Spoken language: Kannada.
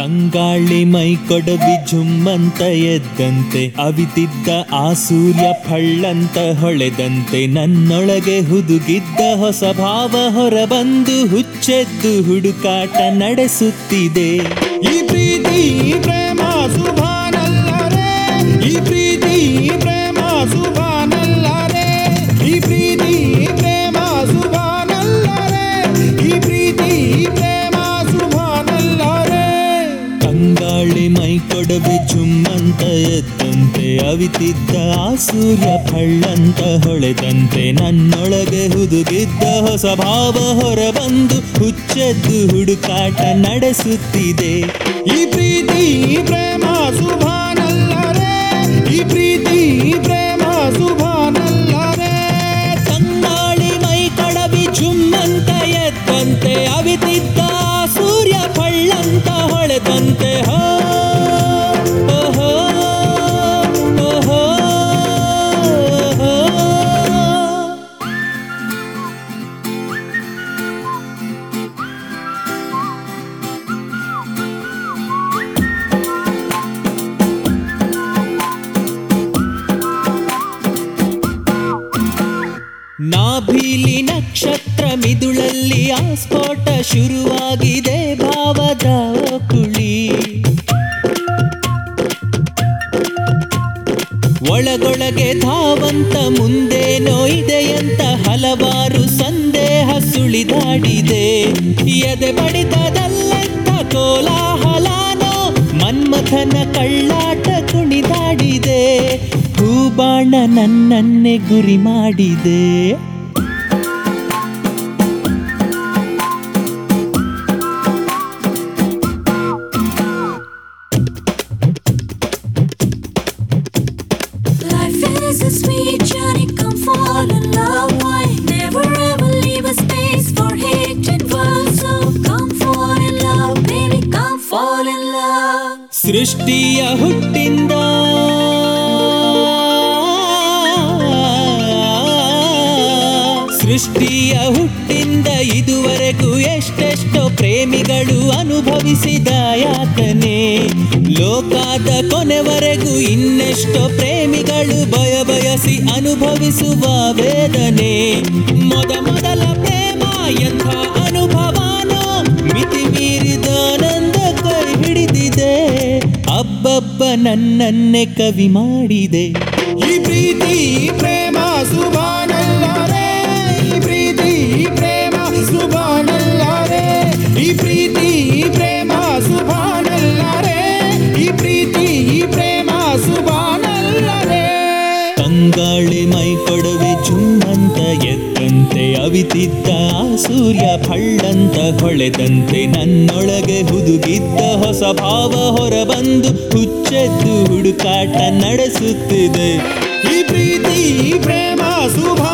ತಂಗಾಳಿ ಮೈ ಕೊಡವಿ ಝುಮ್ಮಂತ ಎದ್ದಂತೆ ಅವಿತಿದ್ದ ಆ ಸೂರ್ಯ ಫಳ್ಳಂತ ಹೊಳೆದಂತೆ ನನ್ನೊಳಗೆ ಹುದುಗಿದ್ದ ಹೊಸ ಭಾವ ಹೊರಬಂದು ಹುಚ್ಚೆದ್ದು ಹುಡುಕಾಟ ನಡೆಸುತ್ತಿದೆ ಈ ಪ್ರೀತಿ ಈ ಪ್ರೇಮ ಸುಭಾನಲ್ಲರೇ ಈ ಪ್ರೀತಿ ಈ ಪ್ರೇಮ ಸುಭಾನಲ್ಲರೇ ಈ ಪ್ರೀತಿ ಈ ಪ್ರೇಮ ಸುಭಾನಲ್ಲರೇ ಈ ಪ್ರೀತಿ ಈ ಪ್ರೇಮ ಸುಭಾನಲ್ಲರೇ ತಂಗಾಳಿ ಮೈ ಕೊಡವಿ ಝುಮ್ಮಂತ ಎದ್ದಂತೆ ಅವಿತಿದ್ದ ಆ ಸೂರ್ಯ ಫಳ್ಳಂತ ಹೊಳೆದಂತೆ ನನ್ನೊಳಗೆ ಹುದುಗಿದ್ದ ಹೊಸ ಭಾವ ಹೊರಬಂದು ಹುಚ್ಚೆದ್ದು ಹುಡುಕಾಟ ನಡೆಸುತ್ತಿದೆ ಈ ಪ್ರೀತಿ ಈ ಪ್ರೇಮ ಸುಭಾನಲ್ಲರೇ ಈ ಪ್ರೀತಿ ಈ ಪ್ರೇಮ ಸುಭಾನಲ್ಲರೇ ತಂಗಾಳಿ ಮೈ ಕಡವಿ ಝುಮ್ಮಂತ ಎದ್ದಂತೆ ಅವಿತಿದ್ದ ಆ ಸೂರ್ಯ ಫಳ್ಳಂತ ಹೊಳೆದಂತೆ ಹೋ ಓಹೋ, ಓಹೋ, ಓಹೋ. ನಾಭೀಲಿ ನಕ್ಷತ್ರ ಮಿದುಳಲ್ಲಿ ಆ ಸ್ಫೋಟ ಶುರುವಾಗಿದೆ ಭಾವದ ಕುಳಿ ಒಳಗೊಳಗೆ ಧಾವಂತ ಮುಂದೇನೋ ಇದೆಯಂತ ಹಲವಾರು ಸಂದೇಹ ಸುಳಿದಾಡಿದೆ ಎದೆ ಬಡಿತದಲ್ಲೆಂತ ಕೋಲಾಹಲಾನೋ ಮನ್ಮಥನ ಕಳ್ಳಾಟ ಕುಣಿದಾಡಿದೆ ಹೂಬಾಣ ನನ್ನನ್ನೇ ಗುರಿ ಮಾಡಿದೆ Life is a sweet journey, come fall in love. Why never ever leave a space for hated words? So come fall in love, baby, come fall in love. ಸೃಷ್ಟಿಯ ಹುಟ್ಟಿಂದ ಸೃಷ್ಟಿಯ ಹುಟ್ಟಿಂದ ಇದುವರೆಗೂ ಎಷ್ಟೆಷ್ಟೋ ಪ್ರೇಮಿಗಳು ಅನುಭವಿಸಿದ ಯಾತನೆ ಲೋಕಾದ ಕೊನೆವರೆಗೂ ಇನ್ನೆಷ್ಟೋ ಪ್ರೇಮಿಗಳು ಬಯ ಬಯಸಿ ಅನುಭವಿಸುವ ವೇದನೆ ಮೊದ ಮೊದಲ ಪ್ರೇಮ ಎಂಥ ಅನುಭವನೋ ಮಿತಿ ಮೀರಿದ ಆನಂದ ಕೈ ಹಿಡಿದಿದೆ ಅಬ್ಬಬ್ಬ ನನ್ನನ್ನೇ ಕವಿ ಮಾಡಿದೆ ಈ ಪ್ರೀತಿ ಈ ಪ್ರೇಮ ಸುಭಾನಲ್ಲರೇ ಈ ಪ್ರೀತಿ ಈ ಪ್ರೇಮ ಸುಭಾನಲ್ಲರೇ ಈ ಪ್ರೀತಿ ಈ ಪ್ರೇಮ ಸುಭಾನಲ್ಲರೇ ಈ ಪ್ರೀತಿ ಈ ಪ್ರೇಮ ಸುಭಾನಲ್ಲರೇ ತಂಗಾಳಿ ಮೈ ಕೊಡವೆ ಜುಮ್ಮಂತ ಎದ್ದಂತೆ ಅವಿತಿದ್ದ ಆ ಸೂರ್ಯ ಫಳ್ಳಂತ ಹೊಳೆದಂತೆ ನನ್ನೊಳಗೆ ಹುದುಗಿದ್ದ ಹೊಸ ಭಾವ ಹೊರಬಂದು ಹುಚ್ಚೆದ್ದು ಹುಡುಕಾಟ ನಡೆಸುತ್ತಿದೆ ಈ ಪ್ರೀತಿ ಈ ಪ್ರೇಮ ಸುಭಾ